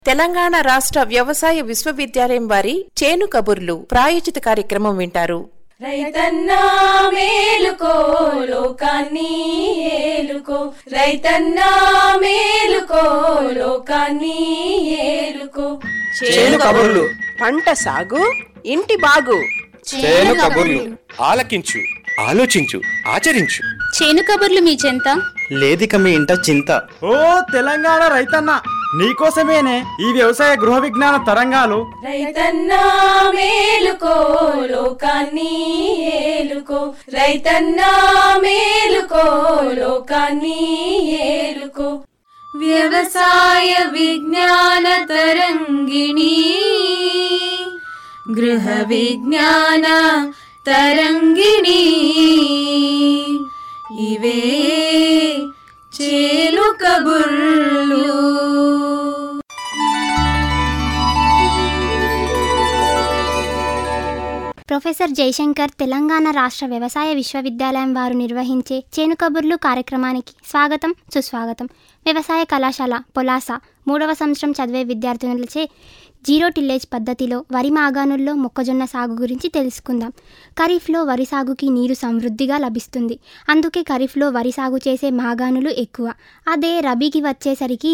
తెలంగాణ రాష్ట్ర వ్యవసాయ విశ్వవిద్యాలయం వారి చేను కబుర్లు ప్రాయోజిత కార్యక్రమం వింటారు రైతన్నా మేలుకో లోకాన్ని ఏలుకో రైతన్నా మేలుకో లోకాన్ని ఏలుకో చేను కబుర్లు పంట సాగు ఇంటి బాగు చేను కబుర్లు ఆలకించు ఆలోచించు ఆచరించు చేను కబుర్లు మీ చెంత లేదిక మీ ఇంట చింత ఓ తెలంగాణ రైతన్న నీకోసమేనే ఈ వ్యవసాయ గృహ విజ్ఞాన తరంగాలు రైతన్నా మేలుకో లోకాన్ని ఏలుకో రైతన్నా మేలుకో లోకాన్ని ఏలుకో వ్యవసాయ విజ్ఞాన తరంగిణి గృహ విజ్ఞాన తరంగిణి ఇవే చేలు కబుర్లు ప్రొఫెసర్ జయశంకర్ తెలంగాణ రాష్ట్ర వ్యవసాయ విశ్వవిద్యాలయం వారు నిర్వహించే చేను కబుర్లు కార్యక్రమానికి స్వాగతం సుస్వాగతం వ్యవసాయ కళాశాల పొలాస మూడవ సంవత్సరం చదివే విద్యార్థినులచే జీరో టిల్లేజ్ పద్ధతిలో వరి మాగాణుల్లో మొక్కజొన్న సాగు గురించి తెలుసుకుందాం ఖరీఫ్లో వరి సాగుకి నీరు సమృద్ధిగా లభిస్తుంది అందుకే ఖరీఫ్లో వరి సాగు చేసే మాగాణులు ఎక్కువ అదే రబీకి వచ్చేసరికి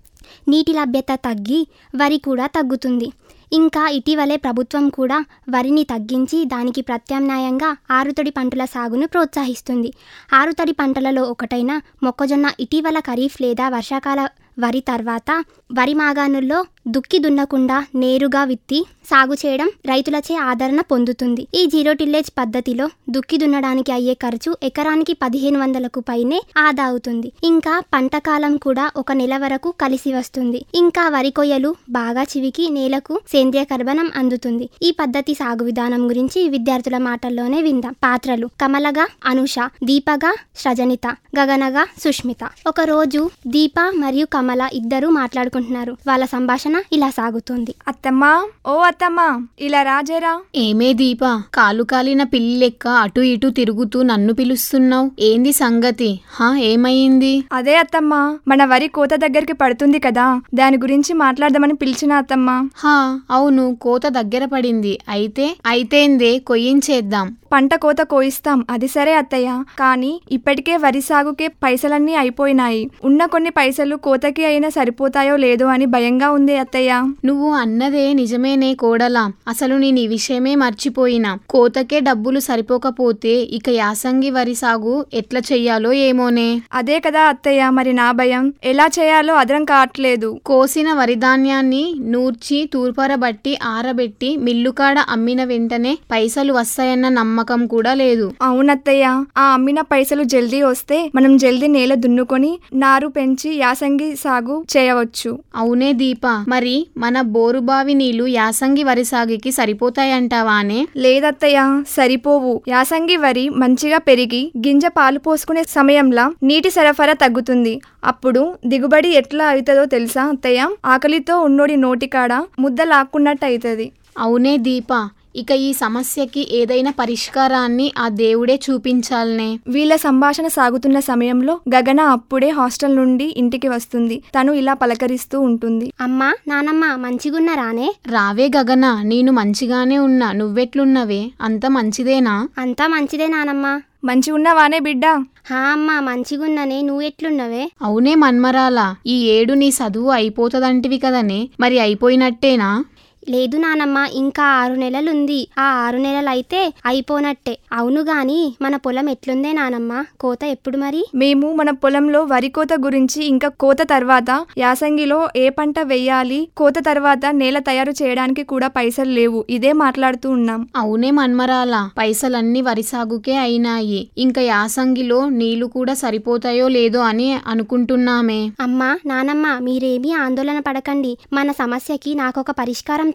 నీటి లభ్యత తగ్గి వరి కూడా తగ్గుతుంది ఇంకా ఇటీవలే ప్రభుత్వం కూడా వరిని తగ్గించి దానికి ప్రత్యామ్నాయంగా ఆరుతడి పంటల సాగును ప్రోత్సహిస్తుంది ఆరుతడి పంటలలో ఒకటైన మొక్కజొన్న ఇటీవల ఖరీఫ్ లేదా వర్షాకాల వరి తర్వాత వరి మాగాణుల్లో దుక్కి దున్నకుండా నేరుగా విత్తి సాగు చేయడం రైతులచే ఆదరణ పొందుతుంది ఈ జీరో టిల్లేజ్ పద్ధతిలో దుక్కి దున్నడానికి అయ్యే ఖర్చు ఎకరానికి పదిహేను వందలకు పైనే ఆదా అవుతుంది ఇంకా పంట కాలం కూడా ఒక నెల వరకు కలిసి వస్తుంది ఇంకా వరి కొయ్యలు బాగా చివికి నేలకు సేంద్రియ కర్బనం అందుతుంది ఈ పద్ధతి సాగు విధానం గురించి విద్యార్థుల మాటల్లోనే విందాం పాత్రలు కమలగా అనుష దీపగా సృజనిత గగనగా సుష్మిత ఒక రోజు దీప మరియు కమల ఇద్దరు మాట్లాడుకుంటున్నారు వాళ్ళ సంభాషణ ఇలా సాగుతుంది అత్తమ్మా ఓ అత్తమ్మా ఇలా రాజేరా ఏమే దీప కాలు కాలిన పిల్లి లెక్క అటు ఇటు తిరుగుతూ నన్ను పిలుస్తున్నావు ఏంది సంగతి హా ఏమయ్యింది అదే అత్తమ్మా మన వరి కోత దగ్గరికి పడుతుంది కదా దాని గురించి మాట్లాడదామని పిలిచిన అత్తమ్మా హా అవును కోత దగ్గర పడింది అయితే అయితేందే కొయ్యించేద్దాం పంట కోత కోయిస్తాం అది సరే అత్తయ్య కానీ ఇప్పటికే వరి సాగుకే పైసలన్నీ అయిపోయినాయి ఉన్న కొన్ని పైసలు కోతకి అయినా సరిపోతాయో లేదో అని భయంగా ఉంది అత్తయ్య నువ్వు అన్నదే నిజమేనే కోడలా అసలు నేను ఈ విషయమే మర్చిపోయినా కోతకే డబ్బులు సరిపోకపోతే ఇక యాసంగి వరి సాగు ఎట్లా చెయ్యాలో ఏమోనే అదే కదా అత్తయ్య మరి నా భయం ఎలా చేయాలో అదరం కావట్లేదు కోసిన వరి ధాన్యాన్ని నూర్చి తూర్పరబట్టి ఆరబెట్టి మిల్లుకాడ అమ్మిన వెంటనే పైసలు వస్తాయన్న నమ్మకం కూడా లేదు అవునత్తయ్య ఆ అమ్మిన పైసలు జల్దీ వస్తే మనం జల్దీ నేల దున్నుకొని నారు పెంచి యాసంగి సాగు చేయవచ్చు అవునే దీప మరి మన బోరుబావి నీళ్లు యాసంగి వరి సాగుకి సరిపోతాయంటావానే లేదత్తయ్య సరిపోవు యాసంగి వరి మంచిగా పెరిగి గింజ పాలు పోసుకునే సమయంలో నీటి సరఫరా తగ్గుతుంది అప్పుడు దిగుబడి ఎట్లా అవుతుందో తెలుసా అత్తయ్య ఆకలితో ఉన్నోడి నోటికాడ ముద్ద లాక్కున్నట్టు అవుతుంది అవునే దీప ఇక ఈ సమస్యకి ఏదైనా పరిష్కారాన్ని ఆ దేవుడే చూపించాలనే వీళ్ళ సంభాషణ సాగుతున్న సమయంలో గగన అప్పుడే హాస్టల్ నుండి ఇంటికి వస్తుంది తను ఇలా పలకరిస్తూ ఉంటుంది అమ్మా నానమ్మ మంచిగున్నరానే రావే గగన నేను మంచిగానే ఉన్నా నువ్వెట్లున్నవే అంత మంచిదేనా అంతా మంచిదే నానమ్మ మంచి ఉన్నవానే బిడ్డ హా అమ్మా మంచిగున్ననే నువ్వు ఎట్లున్నవే అవునే మన్మరాలా ఈ ఏడు నీ చదువు అయిపోతదంటివి కదనే మరి అయిపోయినట్టేనా లేదు నానమ్మ ఇంకా ఆరు నెలలుంది ఆ ఆరు నెలలు అయితే అయిపోనట్టే అవును గాని మన పొలం ఎట్లుందే నానమ్మ కోత ఎప్పుడు మరి మేము మన పొలంలో వరి కోత గురించి ఇంకా కోత తర్వాత యాసంగిలో ఏ పంట వెయ్యాలి కోత తర్వాత నేల తయారు చేయడానికి కూడా పైసలు లేవు ఇదే మాట్లాడుతూ ఉన్నాం అవునే మన్మరాలా పైసలన్నీ వరి సాగుకే అయినాయి ఇంకా యాసంగిలో నీళ్లు కూడా సరిపోతాయో లేదో అని అనుకుంటున్నామే అమ్మా నానమ్మ మీరేమీ ఆందోళన పడకండి మన సమస్యకి నాకొక పరిష్కారం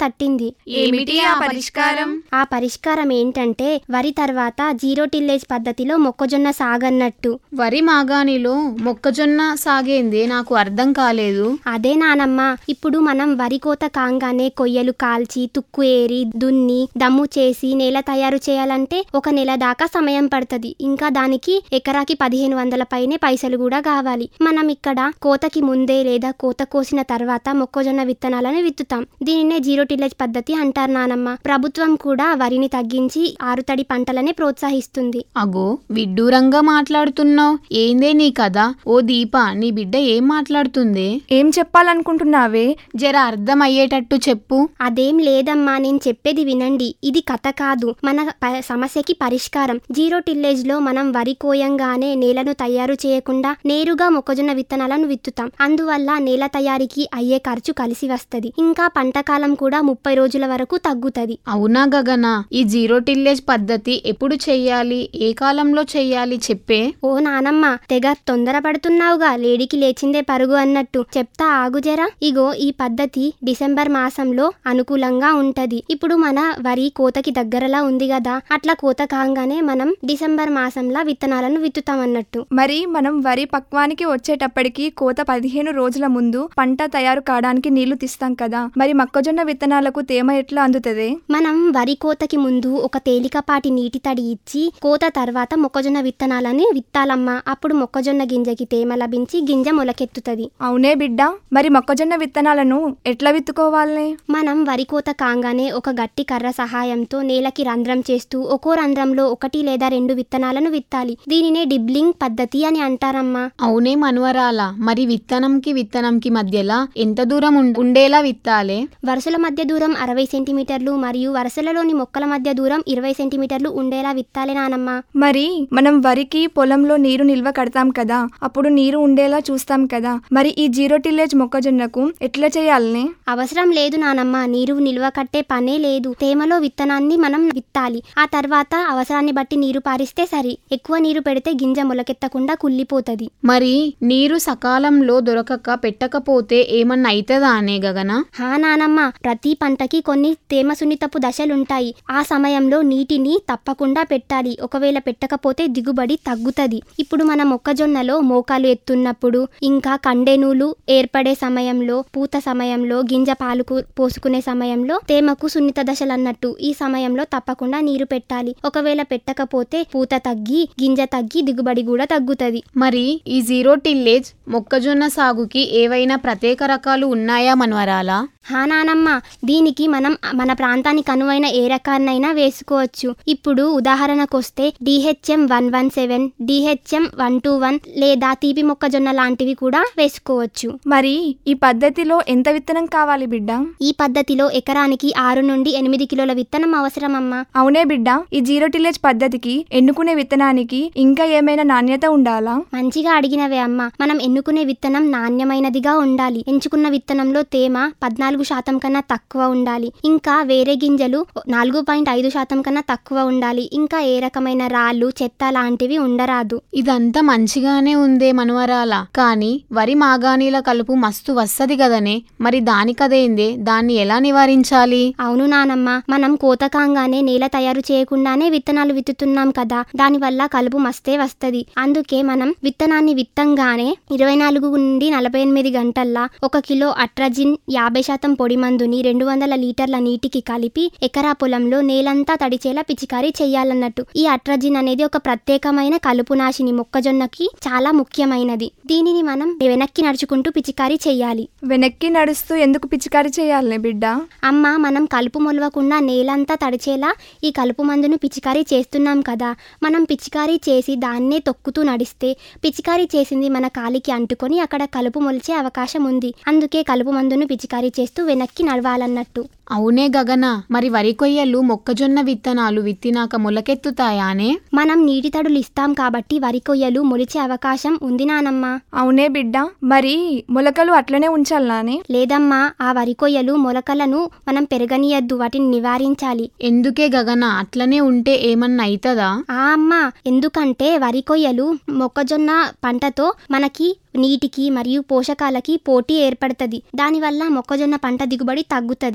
తట్టింది ఏమిటి ఆ పరిష్కారం ఆ పరిష్కారం ఏంటంటే వరి తర్వాత జీరో టిల్లేజ్ పద్ధతిలో మొక్కజొన్న సాగన్నట్టు వరి మాగాణిలో మొక్కజొన్న సాగేందే నాకు అర్థం కాలేదు అదే నానమ్మ ఇప్పుడు మనం వరి కోత కాంగానే కొయ్యలు కాల్చి తుక్కు ఏరి దున్ని దమ్ము చేసి నేల తయారు చేయాలంటే ఒక నెల దాకా సమయం పడుతుంది ఇంకా దానికి ఎకరాకి పదిహేను వందల పైనే పైసలు కూడా కావాలి మనం ఇక్కడ కోతకి ముందే లేదా కోత కోసిన తర్వాత మొక్కజొన్న విత్తనాలను విత్తుతాం దీనినే జీరో టిల్లేజ్ పద్ధతి అంటారు నానమ్మ ప్రభుత్వం కూడా వరిని తగ్గించి ఆరుతడి పంటలనే ప్రోత్సహిస్తుంది అగో విడ్డూరంగా మాట్లాడుతున్నావు ఏందే నీ కదా ఓ దీప నీ బిడ్డ ఏం మాట్లాడుతుంది ఏం చెప్పాలనుకుంటున్నావే జర అర్థం అయ్యేటట్టు చెప్పు అదేం లేదమ్మా నేను చెప్పేది వినండి ఇది కథ కాదు మన ప- సమస్యకి పరిష్కారం జీరో టిల్లేజ్ లో మనం వరి కోయంగానే నేలను తయారు చేయకుండా నేరుగా మొక్కజొన్న విత్తనాలను విత్తుతాం అందువల్ల నేల తయారీకి అయ్యే ఖర్చు కలిసి వస్తది ఇంకా పంట కాలం కూడా ముప్పై రోజుల వరకు తగ్గుతది అవునా గగన ఈ జీరో టిల్లేజ్ పద్ధతి ఎప్పుడు చెయ్యాలి ఏ కాలంలో చెయ్యాలి చెప్పే ఓ నానమ్మ తెగ తొందరపడుతున్నావుగా లేడికి లేచిందే పరుగు అన్నట్టు చెప్తా ఆగు జరా ఇగో ఈ పద్ధతి డిసెంబర్ మాసంలో అనుకూలంగా ఉంటది ఇప్పుడు మన వరి కోతకి దగ్గరలా ఉంది కదా అట్లా కోత కాగానే మనం డిసెంబర్ మాసంలో విత్తనాలను విత్తుతామన్నట్టు మరి మనం వరి పక్వానికి వచ్చేటప్పటికి కోత పదిహేను రోజుల ముందు పంట తయారు కావడానికి నీళ్లు తీస్తాం కదా మరి మొక్కజొన్న విత్తనాలకు తేమ ఎట్లా అందుతుంది మనం వరి కోతకి ముందు ఒక తేలికపాటి నీటి తడి ఇచ్చి కోత తర్వాత మొక్కజొన్న విత్తనాలని విత్తాలమ్మా అప్పుడు మొక్కజొన్న గింజకి తేమ లభించి గింజ మొలకెత్తుతది అవునే బిడ్డ మరి మొక్కజొన్న విత్తనాలను ఎట్లా విత్తుకోవాలి మనం వరి కోత కాగానే ఒక గట్టి కర్ర సహాయంతో నేలకి రంధ్రం చేస్తూ ఒక్కో రంధ్రంలో ఒకటి లేదా రెండు విత్తనాలను విత్తాలి దీనినే డిబ్లింగ్ పద్ధతి అని అంటారమ్మా అవునే మనువరాల మరి విత్తనంకి విత్తనంకి మధ్యలా ఎంత దూరం ఉం- ఉండేలా విత్తాలే వరుసల మధ్య దూరం అరవై సెంటీమీటర్లు మరియు వరుసలలోని మొక్కల మధ్య దూరం ఇరవై సెంటీమీటర్లు ఉండేలా విత్తాలి నానమ్మా మరి మనం వరికి పొలంలో నీరు నిల్వ కడతాం కదా అప్పుడు నీరు ఉండేలా చూస్తాం కదా మరి ఈ జీరో టిల్లేజ్ మొక్కజొన్నకు ఎట్లా చేయాలనే అవసరం లేదు నానమ్మ నీరు నిల్వ కట్టే పనే లేదు తేమలో విత్తనాన్ని మనం విత్తాలి ఆ తర్వాత అవసరాన్ని బట్టి నీరు పారిస్తే సరి ఎక్కువ నీరు పెడితే గింజ మొలకెత్తకుండా కుళ్ళిపోతది మరి నీరు సకాలంలో దొరకక పెట్టకపోతే ఏమన్నా అవుతుందా అనే గగన హా నానమ్మ ప్రతి పంటకి కొన్ని తేమ సున్నితపు దశలుంటాయి ఆ సమయంలో నీటిని తప్పకుండా పెట్టాలి ఒకవేళ పెట్టకపోతే దిగుబడి తగ్గుతది ఇప్పుడు మన మొక్కజొన్నలో మోకాలు ఎత్తున్నప్పుడు ఇంకా కండెనూలు ఏర్పడే సమయంలో పూత సమయంలో గింజ పాలు కు- పోసుకునే సమయంలో తేమకు సున్నిత దశలు అన్నట్టు ఈ సమయంలో తప్పకుండా నీరు పెట్టాలి ఒకవేళ పెట్టకపోతే పూత తగ్గి గింజ తగ్గి దిగుబడి కూడా తగ్గుతది మరి ఈ జీరో టిల్లేజ్ మొక్కజొన్న సాగుకి ఏవైనా ప్రత్యేక రకాలు ఉన్నాయా మనవరాలా హా నానమ్మ దీనికి మనం మన ప్రాంతానికి అనువైన ఏ రకాన్నైనా వేసుకోవచ్చు ఇప్పుడు ఉదాహరణకొస్తే DHM one one seven DHM one two one లేదా తీపి మొక్కజొన్న లాంటివి కూడా వేసుకోవచ్చు మరి ఈ పద్ధతిలో ఎంత విత్తనం కావాలి బిడ్డ ఈ పద్ధతిలో ఎకరానికి ఆరు నుండి ఎనిమిది కిలోల విత్తనం అవసరమమ్మా అవునే బిడ్డ ఈ జీరో టిల్లేజ్ పద్ధతికి ఎన్నుకునే విత్తనానికి ఇంకా ఏమైనా నాణ్యత ఉండాలా మంచిగా అడిగినవే అమ్మ మనం ఎన్నుకునే విత్తనం నాణ్యమైనదిగా ఉండాలి ఎంచుకున్న విత్తనంలో తేమ పద్నాలుగు శాతం కన్నా తక్కువ ఉండాలి ఇంకా వేరే గింజలు నాలుగు పాయింట్ ఐదు శాతం కన్నా తక్కువ ఉండాలి ఇంకా ఏ రకమైన రాళ్ళు చెత్త లాంటివి ఉండరాదు ఇదంతా మంచిగానే ఉందే మనవరాల కానీ వరి మాగాణీల కలుపు మస్తు వస్తది కదనే మరి దానికదేందే దాన్ని ఎలా నివారించాలి అవును నానమ్మ మనం కోత కాంగానే నేల తయారు చేయకుండానే విత్తనాలు విత్తుతున్నాం కదా దానివల్ల కలుపు మస్తే వస్తది అందుకే మనం విత్తనాన్ని విత్తంగానే ఇరవై నాలుగు నుండి నలభై ఎనిమిది గంటల్లా ఒక కిలో అట్రజిన్ యాభై శాతం పొడి మందుని రెండు వందల లీటర్ల నీటికి కలిపి ఎకరా పొలంలో నేలంతా తడిచేలా పిచికారీ చేయాలన్నట్టు ఈ అట్రజిన్ అనేది ఒక ప్రత్యేకమైన కలుపు నాశిని మొక్కజొన్నకి చాలా ముఖ్యమైనది దీనిని మనం వెనక్కి నడుచుకుంటూ పిచికారీ చేయాలి వెనక్కి నడుస్తూ ఎందుకు పిచికారి చేయాలనే బిడ్డ అమ్మ మనం కలుపు మొలవకుండా నేలంతా తడిచేలా ఈ కలుపు మందును పిచికారీ చేస్తున్నాం కదా మనం పిచికారీ చేసి దాన్నే తొక్కుతూ నడిస్తే పిచికారీ చేసింది మన కాలికి అంటుకొని అక్కడ కలుపు మొలిచే అవకాశం ఉంది అందుకే కలుపు మందును పిచికారీ చేస్తూ వెనక్కి నడవాలన్నట్టు అవునే గగన మరి వరి కొయ్యలు మొక్కజొన్న విత్తనాలు విత్తినాక మొలకెత్తుతాయానే మనం నీటి తడులు ఇస్తాం కాబట్టి వరి కొయ్యలు మొలిచే అవకాశం ఉంది నానమ్మ అవునే బిడ్డ మరి మొలకలు అట్లనే ఉంచాలనే లేదమ్మా ఆ వరి కొయ్యలు మొలకలను మనం పెరగనీయద్దు వాటిని నివారించాలి ఎందుకే గగన అట్లనే ఉంటే ఏమన్నా అవుతుందా ఆ అమ్మ ఎందుకంటే వరి కొయ్యలు మొక్కజొన్న పంటతో మనకి నీటికి మరియు పోషకాలకి పోటీ ఏర్పడుతుంది దానివల్ల మొక్కజొన్న పంట దిగుబడి తగ్గుతుంది అందుకే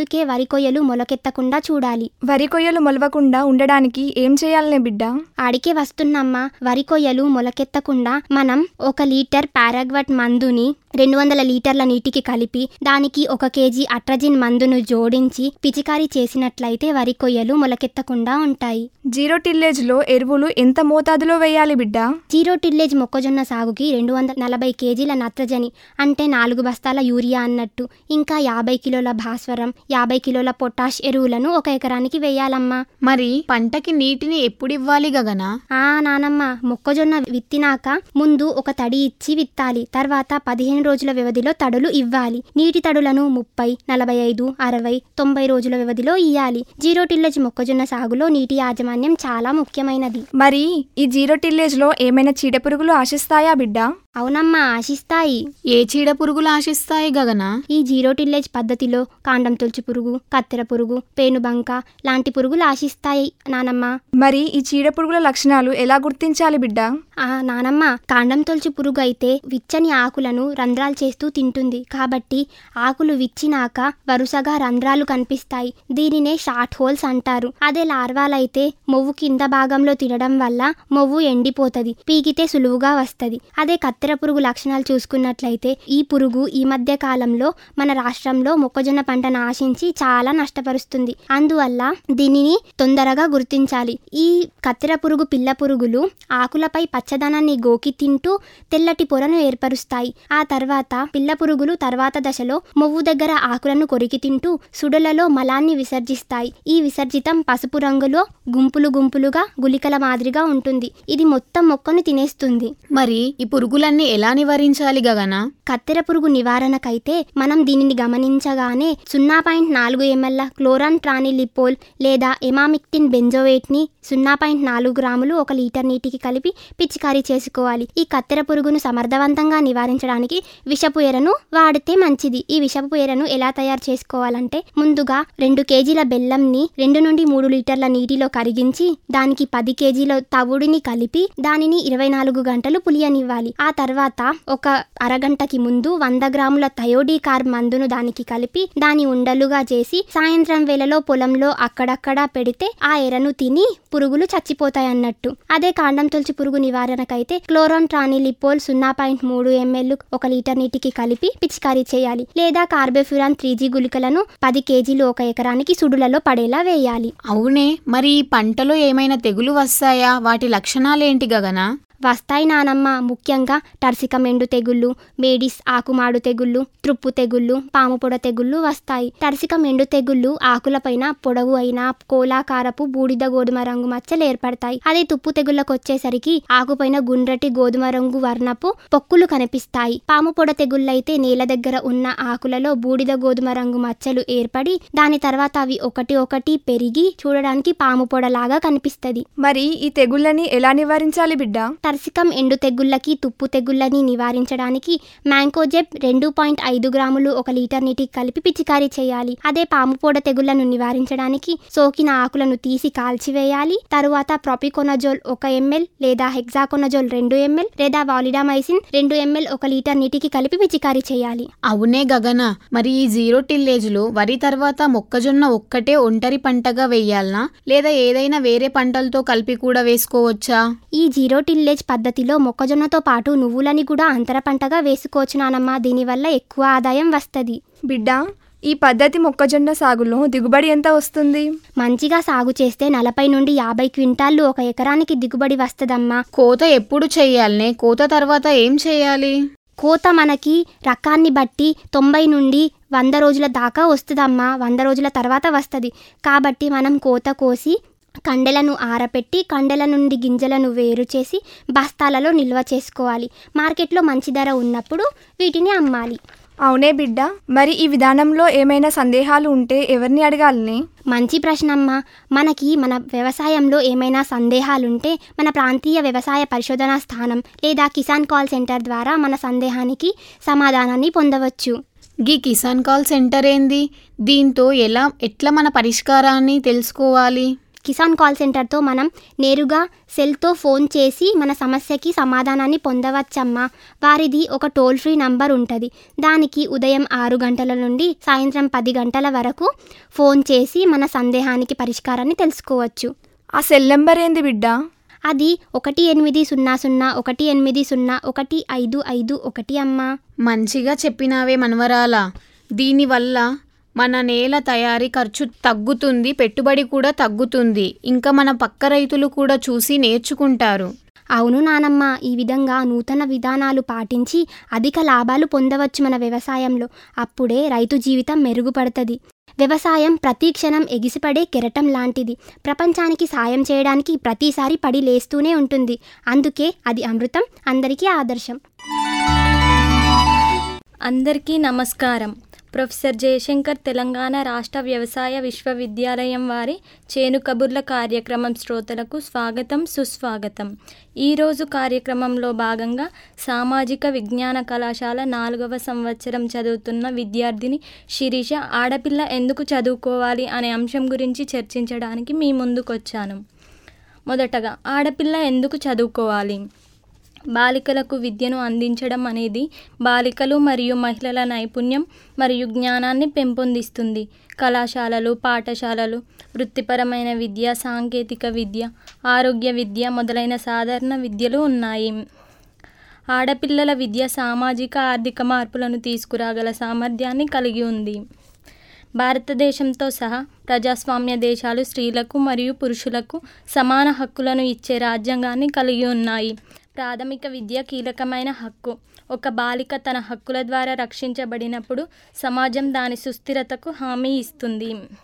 అందుకే వరి కొయ్యలు మొలకెత్తకుండా చూడాలి వరి కొయ్యలు మొలవకుండా ఉండడానికి ఏం చేయాలనే బిడ్డ ఆడికే వస్తున్నమ్మా వరి కొయ్యలు మొలకెత్తకుండా మనం ఒక లీటర్ పారాగ్వట్ మందుని రెండు వందల లీటర్ల నీటికి కలిపి దానికి ఒక కేజీ అట్రజిన్ మందును జోడించి పిచికారీ చేసినట్లయితే వరి కొయ్యలు మొలకెత్తకుండా ఉంటాయి జీరో టిల్లేజ్ లో ఎరువులు ఎంత మోతాదులో వేయాలి బిడ్డ జీరో టిల్లేజ్ మొక్కజొన్న సాగుకి రెండు వందల నలభై కేజీల నత్రజని అంటే నాలుగు బస్తాల యూరియా అన్నట్టు ఇంకా యాభై కిలోల భాస్వరం యాభై కిలోల పొటాష్ ఎరువులను ఒక ఎకరానికి వేయాలమ్మా మరి పంటకి నీటిని ఎప్పుడు ఇవ్వాలి గగన ఆ నానమ్మ మొక్కజొన్న విత్తినాక ముందు ఒక తడి ఇచ్చి విత్తాలి తర్వాత పదిహేను రోజుల వ్యవధిలో తడులు ఇవ్వాలి నీటి తడులను ముప్పై నలభై ఐదు అరవై తొంభై రోజుల వ్యవధిలో ఇయ్యాలి జీరో టిల్లేజ్ మొక్కజొన్న సాగులో నీటి యాజమాన్యం చాలా ముఖ్యమైనది మరి ఈ జీరో టిల్లేజ్ లో ఏమైనా చీడపురుగులు ఆశిస్తాయా బిడ్డ అవునమ్మా ఆశిస్తాయి ఏ చీడ పురుగులు ఆశిస్తాయి గగన ఈ జీరో టిల్లేజ్ పద్ధతిలో కాండం తొలుచు పురుగు కత్తెర పురుగు పేనుబంక లాంటి పురుగులు ఆశిస్తాయి నానమ్మ మరి ఈ చీడపురుగుల లక్షణాలు ఎలా గుర్తించాలి బిడ్డ ఆ నానమ్మ కాండం తొలుచు పురుగు అయితే విచ్చని ఆకులను రంధ్రాలు చేస్తూ తింటుంది కాబట్టి ఆకులు విచ్చినాక వరుసగా రంధ్రాలు కనిపిస్తాయి దీనినే షార్ట్ హోల్స్ అంటారు అదే లార్వాలైతే మొవ్వు కింద భాగంలో తినడం వల్ల మొవ్వు ఎండిపోతది పీకితే సులువుగా వస్తది అదే కత్తెర పురుగు లక్షణాలు చూసుకున్నట్లయితే ఈ పురుగు ఈ మధ్య కాలంలో మన రాష్ట్రంలో మొక్కజొన్న పంటను ఆశించి చాలా నష్టపరుస్తుంది అందువల్ల దీనిని తొందరగా గుర్తించాలి ఈ కత్తెర పురుగు పిల్ల పురుగులు ఆకులపై పచ్చదనాన్ని గోకి తింటూ తెల్లటి పొరను ఏర్పరుస్తాయి ఆ తర్వాత పిల్ల పురుగులు తర్వాత దశలో మొవ్వు దగ్గర ఆకులను కొరికి తింటూ సుడులలో మలాన్ని విసర్జిస్తాయి ఈ విసర్జితం పసుపు రంగులో గుంపులు గుంపులుగా గులికల మాదిరిగా ఉంటుంది ఇది మొత్తం మొక్కను తినేస్తుంది మరి ఈ పురుగులన్నీ ఎలా నివారించాలి గగన కత్తెర పురుగు నివారణకైతే మనం దీనిని గమనించగానే సున్నా పాయింట్ నాలుగు ఎంఎల్ క్లోరాన్ ట్రానిలిపోల్ లేదా ఎమామిక్టిన్ బెంజోవేట్ ని సున్నా పాయింట్ నాలుగు గ్రాములు ఒక లీటర్ నీటికి కలిపి పిచికారీ చేసుకోవాలి ఈ కత్తెర పురుగును సమర్థవంతంగా నివారించడానికి విషపు ఎరను వాడితే మంచిది ఈ విషపు ఎరను ఎలా తయారు చేసుకోవాలంటే ముందుగా రెండు కేజీల బెల్లంని రెండు నుండి మూడు లీటర్ల నీటిలో కరిగించి దానికి పది కేజీల తవుడిని కలిపి దానిని ఇరవై నాలుగు గంటలు పులియనివ్వాలి ఆ తర్వాత ఒక అరగంటకి ముందు వంద గ్రాముల థయోడీ కార్బ్ మందును దానికి కలిపి దాని ఉండలుగా చేసి సాయంత్రం వేళలో పొలంలో అక్కడక్కడ పెడితే ఆ ఎరను తిని పురుగులు చచ్చిపోతాయి అన్నట్టు అదే కాండం తొలిచి పురుగు నివారణకైతే క్లోరాన్ ట్రానిలిపోల్ సున్నా పాయింట్ మూడు ఎంఎల్ ఒక లీటర్ నీటికి కలిపి పిచికారీ చేయాలి లేదా కార్బోఫ్యూరాన్ త్రీ జీ గుళికలను పది కేజీలు ఒక ఎకరానికి సుడులలో పడేలా వేయాలి అవునే మరి ఈ పంటలో ఏమైనా తెగులు వస్తాయా వాటి లక్షణాలేంటి గగన వస్తాయి నానమ్మ ముఖ్యంగా టర్సికం ఎండు తెగుళ్ళు మేడిస్ ఆకుమాడు తెగుళ్ళు త్రుప్పు తెగుళ్ళు పాము పొడ తెగుళ్ళు వస్తాయి టర్సికం ఎండు తెగుళ్ళు ఆకులపైన పొడవు అయిన కోలాకారపు బూడిద గోధుమ రంగు మచ్చలు ఏర్పడతాయి అదే తుప్పు తెగుళ్ళకు వచ్చేసరికి ఆకుపైన గుండ్రటి గోధుమ రంగు వర్ణపు పొక్కులు కనిపిస్తాయి పాము పొడ తెగుళ్ళైతే నేల దగ్గర ఉన్న ఆకులలో బూడిద గోధుమ రంగు మచ్చలు ఏర్పడి దాని తర్వాత అవి ఒకటి ఒకటి పెరిగి చూడడానికి పాము పొడలాగా కనిపిస్తది మరి ఈ తెగుళ్ళని ఎలా నివారించాలి బిడ్డ టర్సికం ఎండు తెగుళ్ళకి తుప్పు తెగుళ్ళని నివారించడానికి మ్యాంకోజెబ్ రెండు పాయింట్ ఐదు గ్రాములు ఒక లీటర్ నీటికి కలిపి పిచికారీ చేయాలి అదే పాము పొడ తెగుళ్లను నివారించడానికి సోకిన ఆకులను తీసి కాల్చివేయాలి తరువాత ప్రొపికొనజోల్ ఒక ఎంఎల్ లేదా హెక్సాకొనజోల్ రెండు ఎంఎల్ లేదా వాలిడామైసిన్ రెండు ఎంఎల్ ఒక లీటర్ నీటికి కలిపి పిచికారీ చేయాలి అవునే గగన మరి ఈ జీరో టిల్లేజ్ లో వరి తర్వాత మొక్కజొన్న ఒక్కటే ఒంటరి పంటగా వేయాలనా లేదా ఏదైనా వేరే పంటలతో కలిపి కూడా వేసుకోవచ్చా ఈ జీరో టిల్లేజ్ పద్ధతిలో మొక్కజొన్నతో పాటు నువ్వులని కూడా అంతర పంటగా వేసుకోవచ్చు నానమ్మ దీనివల్ల ఎక్కువ ఆదాయం వస్తది బిడ్డ ఈ పద్ధతి మొక్కజొన్న సాగులో దిగుబడి ఎంత వస్తుంది మంచిగా సాగు చేస్తే నలభై నుండి యాభై క్వింటాళ్ళు ఒక ఎకరానికి దిగుబడి వస్తదమ్మా కోత ఎప్పుడు చెయ్యాలనే కోత తర్వాత ఏం చేయాలి కోత మనకి రకాన్ని బట్టి తొంభై నుండి వంద రోజుల దాకా వస్తుందమ్మా వంద రోజుల తర్వాత వస్తుంది కాబట్టి మనం కోత కోసి కండెలను ఆరపెట్టి కండెల నుండి గింజలను వేరు చేసి బస్తాలలో నిల్వ చేసుకోవాలి మార్కెట్లో మంచి ధర ఉన్నప్పుడు వీటిని అమ్మాలి అవునే బిడ్డ మరి ఈ విధానంలో ఏమైనా సందేహాలు ఉంటే ఎవరిని అడగాలని మంచి ప్రశ్నమ్మ మనకి మన వ్యవసాయంలో ఏమైనా సందేహాలుంటే మన ప్రాంతీయ వ్యవసాయ పరిశోధనా స్థానం లేదా కిసాన్ కాల్ సెంటర్ ద్వారా మన సందేహానికి సమాధానాన్ని పొందవచ్చు గీ కిసాన్ కాల్ సెంటర్ ఏంది దీంతో ఎలా ఎట్లా మన పరిష్కారాన్ని తెలుసుకోవాలి కిసాన్ కాల్ సెంటర్తో మనం నేరుగా సెల్తో ఫోన్ చేసి మన సమస్యకి సమాధానాన్ని పొందవచ్చమ్మా వారిది ఒక టోల్ ఫ్రీ నంబర్ ఉంటుంది దానికి ఉదయం ఆరు గంటల నుండి సాయంత్రం పది గంటల వరకు ఫోన్ చేసి మన సందేహానికి పరిష్కారాన్ని తెలుసుకోవచ్చు ఆ సెల్ నెంబర్ ఏంది బిడ్డ అది ఒకటి ఎనిమిది సున్నా సున్నా ఒకటి ఎనిమిది సున్నా ఒకటి ఐదు ఐదు ఒకటి అమ్మా మంచిగా చెప్పినావే మనవరాల దీనివల్ల మన నేల తయారీ ఖర్చు తగ్గుతుంది పెట్టుబడి కూడా తగ్గుతుంది ఇంకా మన పక్క రైతులు కూడా చూసి నేర్చుకుంటారు అవును నానమ్మ ఈ విధంగా నూతన విధానాలు పాటించి అధిక లాభాలు పొందవచ్చు మన వ్యవసాయంలో అప్పుడే రైతు జీవితం మెరుగుపడుతుంది వ్యవసాయం ప్రతి క్షణం ఎగిసిపడే కెరటం లాంటిది ప్రపంచానికి సాయం చేయడానికి ప్రతిసారి పడి లేస్తూనే ఉంటుంది అందుకే అది అమృతం అందరికీ ఆదర్శం అందరికీ నమస్కారం ప్రొఫెసర్ జయశంకర్ తెలంగాణ రాష్ట్ర వ్యవసాయ విశ్వవిద్యాలయం వారి చేను కబుర్ల కార్యక్రమం శ్రోతలకు స్వాగతం సుస్వాగతం ఈరోజు కార్యక్రమంలో భాగంగా సామాజిక విజ్ఞాన కళాశాల నాలుగవ సంవత్సరం చదువుతున్న విద్యార్థిని శిరీష ఆడపిల్ల ఎందుకు చదువుకోవాలి అనే అంశం గురించి చర్చించడానికి మీ ముందుకొచ్చాను మొదటగా ఆడపిల్ల ఎందుకు చదువుకోవాలి బాలికలకు విద్యను అందించడం అనేది బాలికలు మరియు మహిళల నైపుణ్యం మరియు జ్ఞానాన్ని పెంపొందిస్తుంది కళాశాలలు పాఠశాలలు వృత్తిపరమైన విద్య సాంకేతిక విద్య ఆరోగ్య విద్య మొదలైన సాధారణ విద్యలు ఉన్నాయి ఆడపిల్లల విద్య సామాజిక ఆర్థిక మార్పులను తీసుకురాగల సామర్థ్యాన్ని కలిగి ఉంది భారతదేశంతో సహా ప్రజాస్వామ్య దేశాలు స్త్రీలకు మరియు పురుషులకు సమాన హక్కులను ఇచ్చే రాజ్యాంగాన్ని కలిగి ఉన్నాయి ప్రాథమిక విద్య కీలకమైన హక్కు ఒక బాలిక తన హక్కుల ద్వారా రక్షించబడినప్పుడు సమాజం దాని సుస్థిరతకు హామీ ఇస్తుంది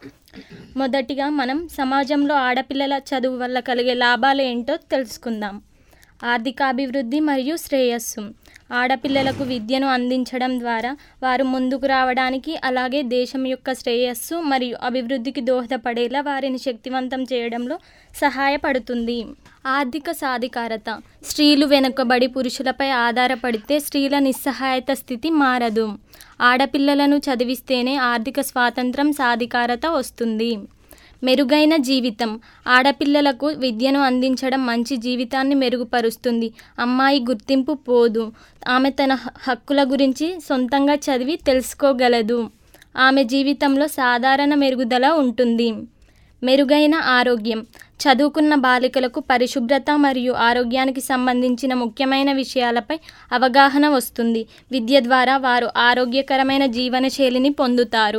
మొదటిగా మనం సమాజంలో ఆడపిల్లల చదువు వల్ల కలిగే లాభాలు ఏంటో తెలుసుకుందాం ఆర్థికాభివృద్ధి మరియు శ్రేయస్సు ఆడపిల్లలకు విద్యను అందించడం ద్వారా వారు ముందుకు రావడానికి అలాగే దేశం యొక్క శ్రేయస్సు మరియు అభివృద్ధికి దోహదపడేలా వారిని శక్తివంతం చేయడంలో సహాయపడుతుంది ఆర్థిక సాధికారత స్త్రీలు వెనుకబడి పురుషులపై ఆధారపడితే స్త్రీల నిస్సహాయత స్థితి మారదు ఆడపిల్లలను చదివిస్తేనే ఆర్థిక స్వాతంత్రం సాధికారత వస్తుంది మెరుగైన జీవితం ఆడపిల్లలకు విద్యను అందించడం మంచి జీవితాన్ని మెరుగుపరుస్తుంది అమ్మాయి గుర్తింపు పోదు ఆమె తన హక్కుల గురించి సొంతంగా చదివి తెలుసుకోగలదు ఆమె జీవితంలో సాధారణ మెరుగుదల ఉంటుంది మెరుగైన ఆరోగ్యం చదువుకున్న బాలికలకు పరిశుభ్రత మరియు ఆరోగ్యానికి సంబంధించిన ముఖ్యమైన విషయాలపై అవగాహన వస్తుంది విద్య ద్వారా వారు ఆరోగ్యకరమైన జీవనశైలిని పొందుతారు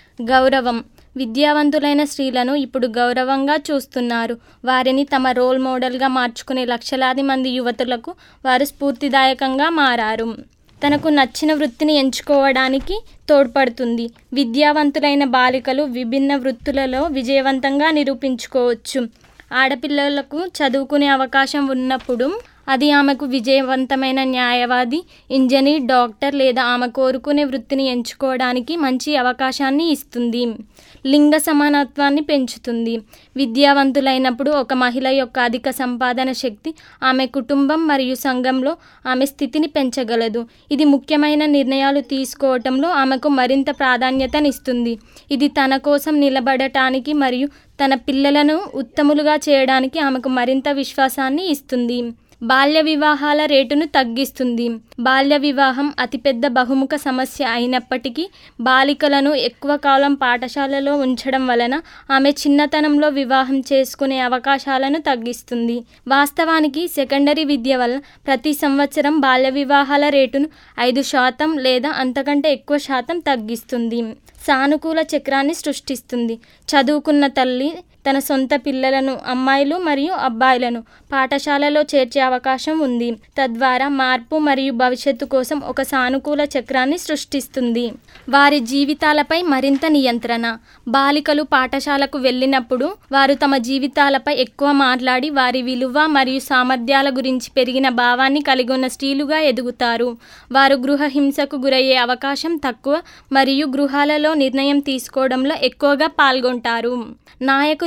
గౌరవం విద్యావంతులైన స్త్రీలను ఇప్పుడు గౌరవంగా చూస్తున్నారు వారిని తమ రోల్ మోడల్గా మార్చుకునే లక్షలాది మంది యువతులకు వారు స్ఫూర్తిదాయకంగా మారారు తనకు నచ్చిన వృత్తిని ఎంచుకోవడానికి తోడ్పడుతుంది విద్యావంతులైన బాలికలు విభిన్న వృత్తులలో విజయవంతంగా నిరూపించుకోవచ్చు ఆడపిల్లలకు చదువుకునే అవకాశం ఉన్నప్పుడు అది ఆమెకు విజయవంతమైన న్యాయవాది ఇంజనీర్ డాక్టర్ లేదా ఆమె కోరుకునే వృత్తిని ఎంచుకోవడానికి మంచి అవకాశాన్ని ఇస్తుంది లింగ సమానత్వాన్ని పెంచుతుంది విద్యావంతులైనప్పుడు ఒక మహిళ యొక్క అధిక సంపాదన శక్తి ఆమె కుటుంబం మరియు సంఘంలో ఆమె స్థితిని పెంచగలదు ఇది ముఖ్యమైన నిర్ణయాలు తీసుకోవటంలో ఆమెకు మరింత ప్రాధాన్యతనిస్తుంది ఇది తన కోసం నిలబడటానికి మరియు తన పిల్లలను ఉత్తములుగా చేయడానికి ఆమెకు మరింత విశ్వాసాన్ని ఇస్తుంది బాల్య వివాహాల రేటును తగ్గిస్తుంది బాల్య వివాహం అతిపెద్ద బహుముఖ సమస్య అయినప్పటికీ బాలికలను ఎక్కువ కాలం పాఠశాలలో ఉంచడం వలన ఆమె చిన్నతనంలో వివాహం చేసుకునే అవకాశాలను తగ్గిస్తుంది వాస్తవానికి సెకండరీ విద్య వల్ల ప్రతి సంవత్సరం బాల్య వివాహాల రేటును ఐదు శాతం లేదా అంతకంటే ఎక్కువ శాతం తగ్గిస్తుంది సానుకూల చక్రాన్ని సృష్టిస్తుంది చదువుకున్న తల్లి తన సొంత పిల్లలను అమ్మాయిలు మరియు అబ్బాయిలను పాఠశాలలో చేర్చే అవకాశం ఉంది తద్వారా మార్పు మరియు భవిష్యత్తు కోసం ఒక సానుకూల చక్రాన్ని సృష్టిస్తుంది వారి జీవితాలపై మరింత నియంత్రణ బాలికలు పాఠశాలకు వెళ్ళినప్పుడు వారు తమ జీవితాలపై ఎక్కువ మాట్లాడి వారి విలువ మరియు సామర్థ్యాల గురించి పెరిగిన భావాన్ని కలిగి ఉన్న స్త్రీలుగా ఎదుగుతారు వారు గృహ హింసకు గురయ్యే అవకాశం తక్కువ మరియు గృహాలలో నిర్ణయం తీసుకోవడంలో ఎక్కువగా పాల్గొంటారు నాయకులు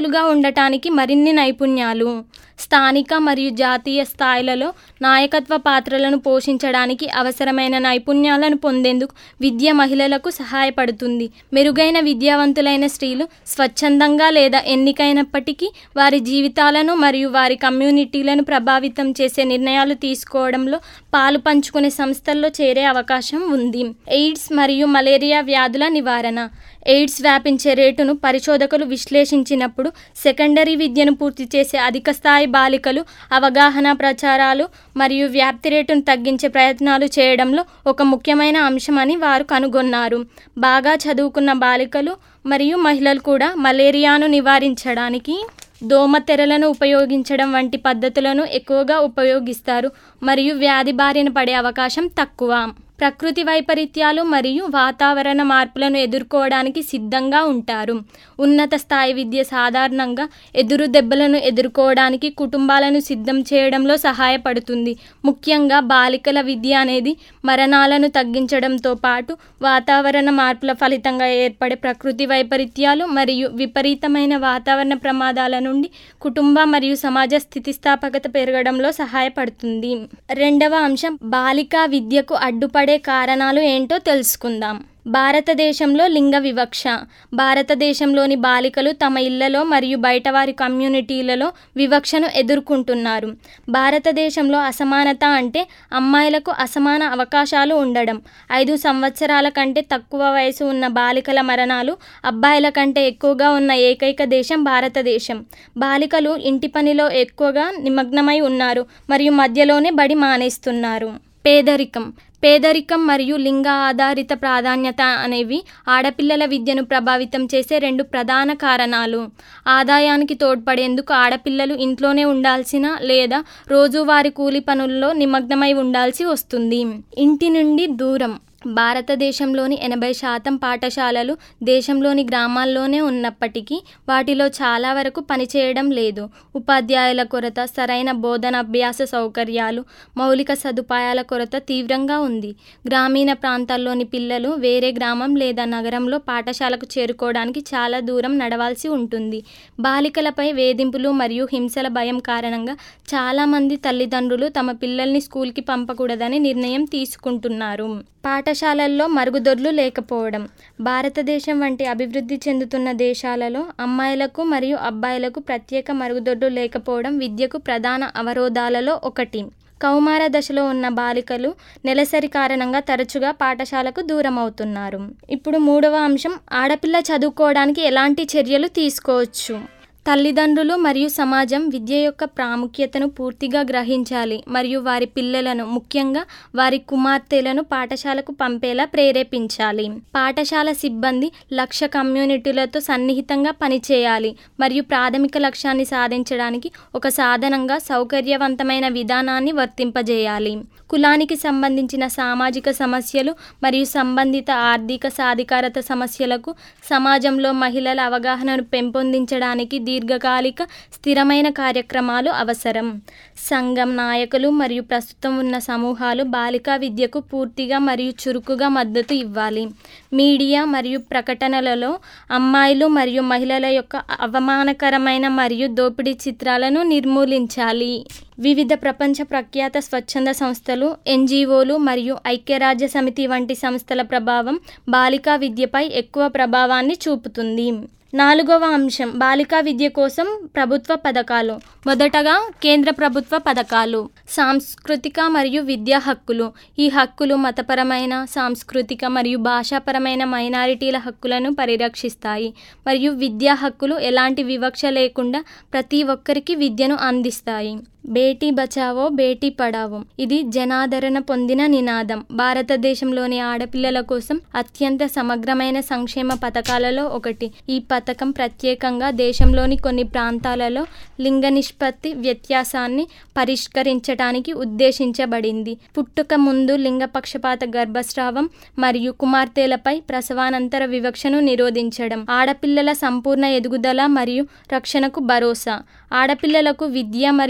నాయకులుగా ఉండటానికి మరిన్ని నైపుణ్యాలు స్థానిక మరియు జాతీయ స్థాయిలలో నాయకత్వ పాత్రలను పోషించడానికి అవసరమైన నైపుణ్యాలను పొందేందుకు విద్య మహిళలకు సహాయపడుతుంది మెరుగైన విద్యావంతులైన స్త్రీలు స్వచ్ఛందంగా లేదా ఎన్నికైనప్పటికీ వారి జీవితాలను మరియు వారి కమ్యూనిటీలను ప్రభావితం చేసే నిర్ణయాలు తీసుకోవడంలో పాలు పంచుకునే సంస్థల్లో చేరే అవకాశం ఉంది ఎయిడ్స్ మరియు మలేరియా వ్యాధుల నివారణ ఎయిడ్స్ వ్యాపించే రేటును పరిశోధకులు విశ్లేషించినప్పుడు సెకండరీ విద్యను పూర్తి చేసే అధిక స్థాయి బాలికలు అవగాహన ప్రచారాలు మరియు వ్యాప్తి రేటును తగ్గించే ప్రయత్నాలు చేయడంలో ఒక ముఖ్యమైన అంశమని వారు కనుగొన్నారు బాగా చదువుకున్న బాలికలు మరియు మహిళలు కూడా మలేరియాను నివారించడానికి దోమతెరలను ఉపయోగించడం వంటి పద్ధతులను ఎక్కువగా ఉపయోగిస్తారు మరియు వ్యాధి బారిన పడే అవకాశం తక్కువ ప్రకృతి వైపరీత్యాలు మరియు వాతావరణ మార్పులను ఎదుర్కోవడానికి సిద్ధంగా ఉంటారు ఉన్నత స్థాయి విద్య సాధారణంగా ఎదురు దెబ్బలను ఎదుర్కోవడానికి కుటుంబాలను సిద్ధం చేయడంలో సహాయపడుతుంది ముఖ్యంగా బాలికల విద్య అనేది మరణాలను తగ్గించడంతో పాటు వాతావరణ మార్పుల ఫలితంగా ఏర్పడే ప్రకృతి వైపరీత్యాలు మరియు విపరీతమైన వాతావరణ ప్రమాదాల నుండి కుటుంబ మరియు సమాజ స్థితిస్థాపకత పెరగడంలో సహాయపడుతుంది రెండవ అంశం బాలికా విద్యకు అడ్డుపడే కారణాలు ఏంటో తెలుసుకుందాం భారతదేశంలో లింగ వివక్ష భారతదేశంలోని బాలికలు తమ ఇళ్లలో మరియు బయట వారి కమ్యూనిటీలలో వివక్షను ఎదుర్కొంటున్నారు భారతదేశంలో అసమానత అంటే అమ్మాయిలకు అసమాన అవకాశాలు ఉండడం ఐదు సంవత్సరాల కంటే తక్కువ వయసు ఉన్న బాలికల మరణాలు అబ్బాయిల కంటే ఎక్కువగా ఉన్న ఏకైక దేశం భారతదేశం బాలికలు ఇంటి పనిలో ఎక్కువగా నిమగ్నమై ఉన్నారు మరియు మధ్యలోనే బడి మానేస్తున్నారు పేదరికం పేదరికం మరియు లింగ ఆధారిత ప్రాధాన్యత అనేవి ఆడపిల్లల విద్యను ప్రభావితం చేసే రెండు ప్రధాన కారణాలు ఆదాయానికి తోడ్పడేందుకు ఆడపిల్లలు ఇంట్లోనే ఉండాల్సిన లేదా రోజువారీ కూలి పనుల్లో నిమగ్నమై ఉండాల్సి వస్తుంది ఇంటి నుండి దూరం భారతదేశంలోని ఎనభై శాతం పాఠశాలలు దేశంలోని గ్రామాల్లోనే ఉన్నప్పటికీ వాటిలో చాలా వరకు పనిచేయడం లేదు ఉపాధ్యాయుల కొరత సరైన బోధన అభ్యాస సౌకర్యాలు మౌలిక సదుపాయాల కొరత తీవ్రంగా ఉంది గ్రామీణ ప్రాంతాల్లోని పిల్లలు వేరే గ్రామం లేదా నగరంలో పాఠశాలకు చేరుకోవడానికి చాలా దూరం నడవాల్సి ఉంటుంది బాలికలపై వేధింపులు మరియు హింసల భయం కారణంగా చాలామంది తల్లిదండ్రులు తమ పిల్లల్ని స్కూల్కి పంపకూడదని నిర్ణయం తీసుకుంటున్నారు పాఠశాలల్లో మరుగుదొడ్లు లేకపోవడం భారతదేశం వంటి అభివృద్ధి చెందుతున్న దేశాలలో అమ్మాయిలకు మరియు అబ్బాయిలకు ప్రత్యేక మరుగుదొడ్లు లేకపోవడం విద్యకు ప్రధాన అవరోధాలలో ఒకటి కౌమార దశలో ఉన్న బాలికలు నెలసరి కారణంగా తరచుగా పాఠశాలకు దూరం అవుతున్నారు ఇప్పుడు మూడవ అంశం ఆడపిల్ల చదువుకోవడానికి ఎలాంటి చర్యలు తీసుకోవచ్చు తల్లిదండ్రులు మరియు సమాజం విద్య యొక్క ప్రాముఖ్యతను పూర్తిగా గ్రహించాలి మరియు వారి పిల్లలను ముఖ్యంగా వారి కుమార్తెలను పాఠశాలకు పంపేలా ప్రేరేపించాలి పాఠశాల సిబ్బంది లక్ష్య కమ్యూనిటీలతో సన్నిహితంగా పనిచేయాలి మరియు ప్రాథమిక లక్ష్యాన్ని సాధించడానికి ఒక సాధనంగా సౌకర్యవంతమైన విధానాన్ని వర్తింపజేయాలి కులానికి సంబంధించిన సామాజిక సమస్యలు మరియు సంబంధిత ఆర్థిక సాధికారత సమస్యలకు సమాజంలో మహిళల అవగాహనను పెంపొందించడానికి దీర్ఘకాలిక స్థిరమైన కార్యక్రమాలు అవసరం సంఘం నాయకులు మరియు ప్రస్తుతం ఉన్న సమూహాలు బాలికా విద్యకు పూర్తిగా మరియు చురుకుగా మద్దతు ఇవ్వాలి మీడియా మరియు ప్రకటనలలో అమ్మాయిలు మరియు మహిళల యొక్క అవమానకరమైన మరియు దోపిడీ చిత్రాలను నిర్మూలించాలి వివిధ ప్రపంచ ప్రఖ్యాత స్వచ్ఛంద సంస్థలు ఎన్జిఓలు మరియు ఐక్యరాజ్య సమితి వంటి సంస్థల ప్రభావం బాలికా విద్యపై ఎక్కువ ప్రభావాన్ని చూపుతుంది నాలుగవ అంశం బాలికా విద్య కోసం ప్రభుత్వ పథకాలు మొదటగా కేంద్ర ప్రభుత్వ పథకాలు సాంస్కృతిక మరియు విద్యా హక్కులు ఈ హక్కులు మతపరమైన సాంస్కృతిక మరియు భాషాపరమైన మైనారిటీల హక్కులను పరిరక్షిస్తాయి మరియు విద్యా హక్కులు ఎలాంటి వివక్ష లేకుండా ప్రతి ఒక్కరికి విద్యను అందిస్తాయి బేటీ బచావో బేటీ పడావో ఇది జనాదరణ పొందిన నినాదం భారతదేశంలోని ఆడపిల్లల కోసం అత్యంత సమగ్రమైన సంక్షేమ పథకాలలో ఒకటి ఈ పథకం ప్రత్యేకంగా దేశంలోని కొన్ని ప్రాంతాలలో లింగ నిష్పత్తి వ్యత్యాసాన్ని పరిష్కరించడానికి ఉద్దేశించబడింది పుట్టుక ముందు లింగ పక్షపాత గర్భస్రావం మరియు కుమార్తెలపై ప్రసవానంతర వివక్షను నిరోధించడం ఆడపిల్లల సంపూర్ణ ఎదుగుదల మరియు రక్షణకు భరోసా ఆడపిల్లలకు విద్య మరియు భాగ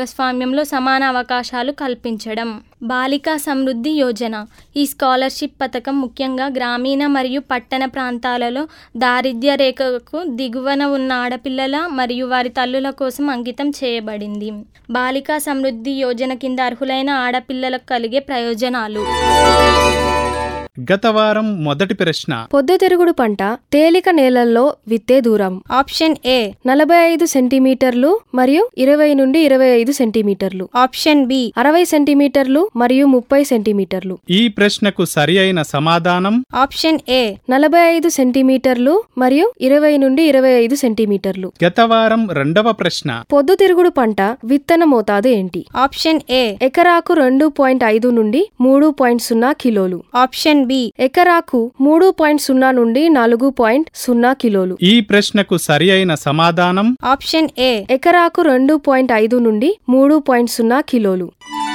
భాగస్వామ్యంలో సమాన అవకాశాలు కల్పించడం బాలికా సమృద్ధి యోజన ఈ స్కాలర్షిప్ పథకం ముఖ్యంగా గ్రామీణ మరియు పట్టణ ప్రాంతాలలో దారిద్ర్య రేఖకు దిగువన ఉన్న ఆడపిల్లల మరియు వారి తల్లుల కోసం అంకితం చేయబడింది బాలికా సమృద్ధి యోజన కింద అర్హులైన ఆడపిల్లలకు కలిగే ప్రయోజనాలు గత వారం మొదటి ప్రశ్న పొద్దుతిరుగుడు పంట తేలిక నేలల్లో విత్తే దూరం ఆప్షన్ ఏ నలభై ఐదు సెంటీమీటర్లు మరియు ఇరవై నుండి ఇరవై ఐదు సెంటీమీటర్లు ఆప్షన్ బి అరవై సెంటీమీటర్లు మరియు ముప్పై సెంటీమీటర్లు ఈ ప్రశ్నకు సరి అయిన సమాధానం ఆప్షన్ ఏ నలభై ఐదు సెంటీమీటర్లు మరియు ఇరవై నుండి ఇరవై ఐదు సెంటీమీటర్లు గత వారం రెండవ ప్రశ్న పొద్దుతిరుగుడు పంట విత్తన మోతాదు ఏంటి ఆప్షన్ ఏ ఎకరాకు రెండు పాయింట్ ఐదు నుండి మూడు పాయింట్ సున్నా కిలోలు ఆప్షన్ బి ఎకరాకు మూడు పాయింట్ సున్నా నుండి నాలుగు పాయింట్ సున్నా కిలోలు ఈ ప్రశ్నకు సరి అయిన సమాధానం ఆప్షన్ ఏ ఎకరాకు రెండు పాయింట్ ఐదు నుండి మూడు పాయింట్ సున్నా కిలోలు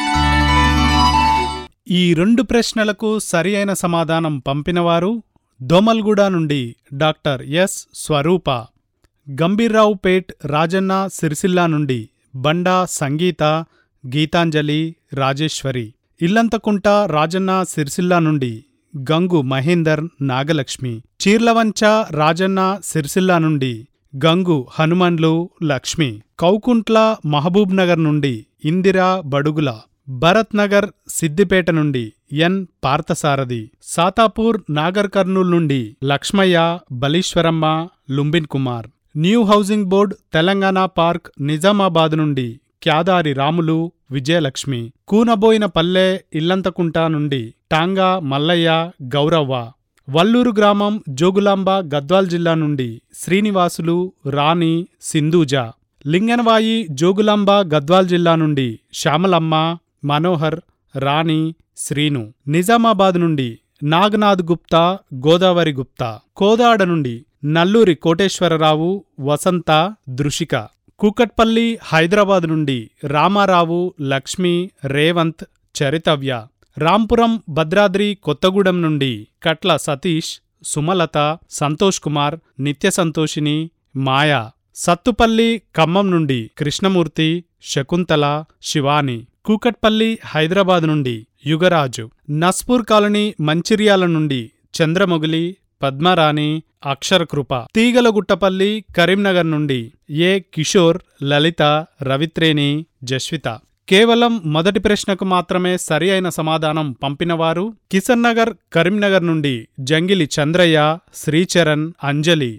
ఈ రెండు ప్రశ్నలకు సరి అయిన సమాధానం పంపినవారు దోమల్గూడ నుండి డాక్టర్ ఎస్ స్వరూప గంభీర్రావుపేట్ రాజన్న సిరిసిల్ల నుండి బండా సంగీత గీతాంజలి రాజేశ్వరి ఇల్లంతకుంట రాజన్న సిరిసిల్ల నుండి గంగు మహేందర్ నాగలక్ష్మి చీర్లవంచ రాజన్న సిరిసిల్ల నుండి గంగు హనుమన్లు లక్ష్మి కౌకుంట్ల మహబూబ్ నగర్ నుండి ఇందిరా బడుగుల భరత్ నగర్ సిద్దిపేట నుండి ఎన్ పార్థసారథి సాతాపూర్ నాగర్ కర్నూల్ నుండి Lakshmaiah Balishwaramma Lumbin Kumar new housing board Telangana park Nizamabad నుండి క్యాదారి రాములు విజయలక్ష్మి కూనబోయిన పల్లె ఇల్లంతకుంట నుండి టాంగా మల్లయ్య గౌరవ్వ వల్లూరు గ్రామం జోగులాంబ గద్వాల్ జిల్లా నుండి శ్రీనివాసులు రాణి సింధూజ లింగనవాయి జోగులాంబ గద్వాల్ జిల్లా నుండి శ్యామలమ్మ మనోహర్ రాణి శ్రీను నిజామాబాద్ నుండి నాగనాథ్ గుప్తా గోదావరి గుప్తా కోదాడ నుండి నల్లూరి కోటేశ్వరరావు వసంత దృషిక కూకట్పల్లి హైదరాబాద్ నుండి రామారావు లక్ష్మి రేవంత్ చరితవ్య రాంపురం భద్రాద్రి కొత్తగూడెం నుండి కట్ల సతీష్ సుమలత సంతోష్ కుమార్ నిత్య సంతోషిని మాయా సత్తుపల్లి ఖమ్మం నుండి కృష్ణమూర్తి శకుంతల శివాని కూకట్పల్లి హైదరాబాద్ నుండి యుగరాజు నస్పూర్ కాలనీ మంచిర్యాల నుండి చంద్రమొగిలి పద్మరాణి అక్షరకృప తీగలగుట్టపల్లి కరీంనగర్ నుండి ఏ కిషోర్ లలిత రవిత్రేణి జస్విత కేవలం మొదటి ప్రశ్నకు మాత్రమే సరి అయిన సమాధానం పంపినవారు కిషన్ నగర్ కరీంనగర్ నుండి జంగిలి చంద్రయ్య శ్రీచరణ్ అంజలి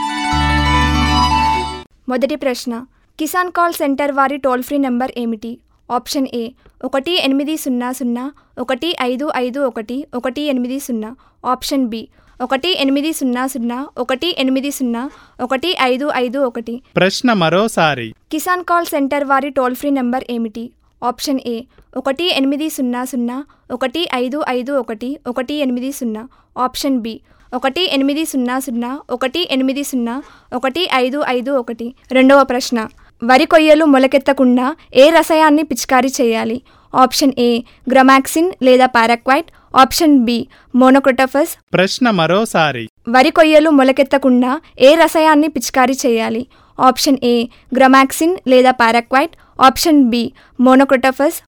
మొదటి ప్రశ్న కిసాన్ కాల్ సెంటర్ వారి టోల్ ఫ్రీ నెంబర్ ఏమిటి ఆప్షన్ ఏ ఒకటి ఎనిమిది సున్నా సున్నా ఒకటి ఐదు ఐదు ఒకటి ఒకటి ఎనిమిది సున్నా ఆప్షన్ బి ఒకటి ఎనిమిది సున్నా సున్నా ఒకటి ఎనిమిది సున్నా ఒకటి ఐదు ఐదు ఒకటి ప్రశ్న మరోసారి కిసాన్ కాల్ సెంటర్ వారి టోల్ ఫ్రీ నెంబర్ ఏమిటి ఆప్షన్ ఏ ఒకటి ఎనిమిది సున్నా సున్నా ఒకటి ఐదు ఐదు ఒకటి ఒకటి ఎనిమిది సున్నా ఆప్షన్ బి ఒకటి ఎనిమిది సున్నా సున్నా ఒకటి ఎనిమిది సున్నా ఒకటి ఐదు ఐదు ఒకటి రెండవ ప్రశ్న వరి కొయ్యలు మొలకెత్తకుండా ఏ రసాయాన్ని పిచికారీ చేయాలి ఆప్షన్ ఏ గ్రమాక్సిన్ లేదా పారాక్వైట్ ఆప్షన్ బి మోనోక్రోటోఫస్ ప్రశ్న మరోసారి వరి కొయ్యలు మొలకెత్తకుండా ఏ రసాయాన్ని పిచికారీ చేయాలి ఆప్షన్ ఏ గ్రమాక్సిన్ లేదా పారాక్వైట్ ఆప్షన్ బి మోనోక్రోటోఫస్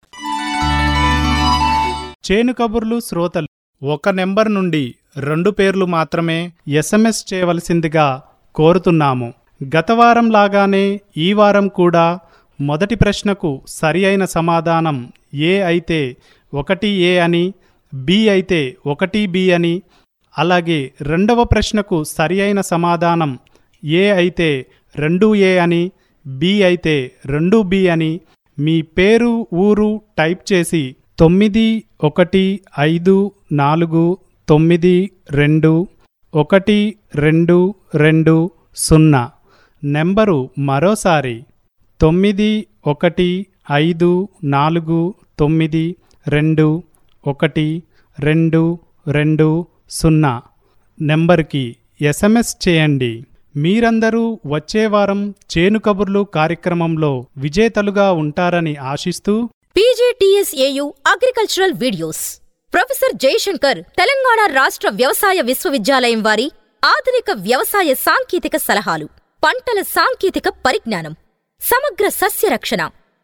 చేను కబుర్లు శ్రోతలు ఒక నెంబర్ నుండి రెండు పేర్లు మాత్రమే ఎస్ఎంఎస్ చేయవలసిందిగా కోరుతున్నాము గత వారం లాగానే ఈ వారం కూడా మొదటి ప్రశ్నకు సరి అయిన సమాధానం ఏ అయితే ఒకటి ఏ అని బి అయితే ఒకటి బి అని అలాగే రెండవ ప్రశ్నకు సరి అయిన సమాధానం ఏ అయితే రెండు ఏ అని బి అయితే రెండు బి అని మీ పేరు ఊరు టైప్ చేసి తొమ్మిది ఒకటి ఐదు నాలుగు తొమ్మిది రెండు ఒకటి రెండు రెండు సున్నా నెంబరు మరోసారి తొమ్మిది ఒకటి ఐదు నాలుగు తొమ్మిది రెండు ఒకటి రెండు రెండు సున్నా నెంబర్కి ఎస్ఎంఎస్ చేయండి మీరందరూ వచ్చే వారం చేను కబుర్లు కార్యక్రమంలో విజేతలుగా ఉంటారని ఆశిస్తూ PGTSAU agricultural videos professor Jayashankar Telangana రాష్ట్ర వ్యవసాయ విశ్వవిద్యాలయం వారి ఆధునిక వ్యవసాయ సాంకేతిక సలహాలు పంటల సాంకేతిక పరిజ్ఞానం సమగ్ర సస్య రక్షణ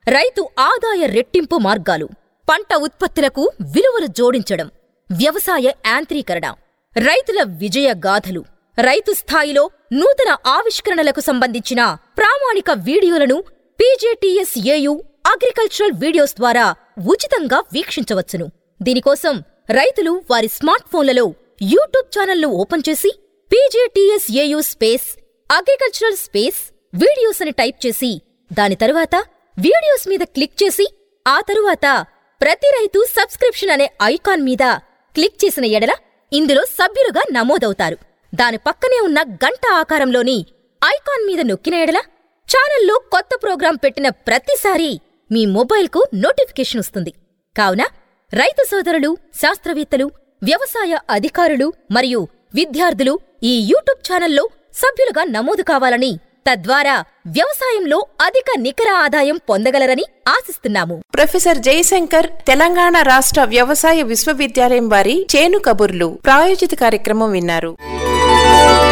రైతు ఆదాయ రెట్టింపు మార్గాలు పంట ఉత్పత్తులకు విలువలు జోడించడం వ్యవసాయ యాంత్రీకరణ రైతుల విజయ గాథలు రైతు స్థాయిలో నూతన ఆవిష్కరణలకు సంబంధించిన ప్రామాణిక వీడియోలను పీజేటీఎస్ఏయు అగ్రికల్చరల్ వీడియోస్ ద్వారా ఉచితంగా వీక్షించవచ్చును దీనికోసం రైతులు వారి స్మార్ట్ ఫోన్లలో యూట్యూబ్ ఛానల్ను ఓపెన్ చేసి PJTSAU space agricultural space videos అని టైప్ చేసి దాని తరువాత వీడియోస్ మీద క్లిక్ చేసి ఆ తరువాత ప్రతి రైతు సబ్స్క్రిప్షన్ అనే ఐకాన్ మీద క్లిక్ చేసిన ఎడల ఇందులో సభ్యులుగా నమోదవుతారు దాని పక్కనే ఉన్న గంట ఆకారంలోని ఐకాన్ మీద నొక్కిన ఎడల ఛానల్లో కొత్త ప్రోగ్రాం పెట్టిన ప్రతిసారీ మీ మొబైల్కు నోటిఫికేషన్ వస్తుంది కావున రైతు సోదరులు శాస్త్రవేత్తలు వ్యవసాయ అధికారులు మరియు విద్యార్థులు ఈ యూట్యూబ్ ఛానల్లో సభ్యులుగా నమోదు కావాలని తద్వారా వ్యవసాయంలో అధిక నికర ఆదాయం పొందగలరని ఆశిస్తున్నాము ప్రొఫెసర్ జయశంకర్ తెలంగాణ రాష్ట్ర వ్యవసాయ విశ్వవిద్యాలయం వారి చేను కబుర్లు ప్రాయోజిత కార్యక్రమం విన్నారు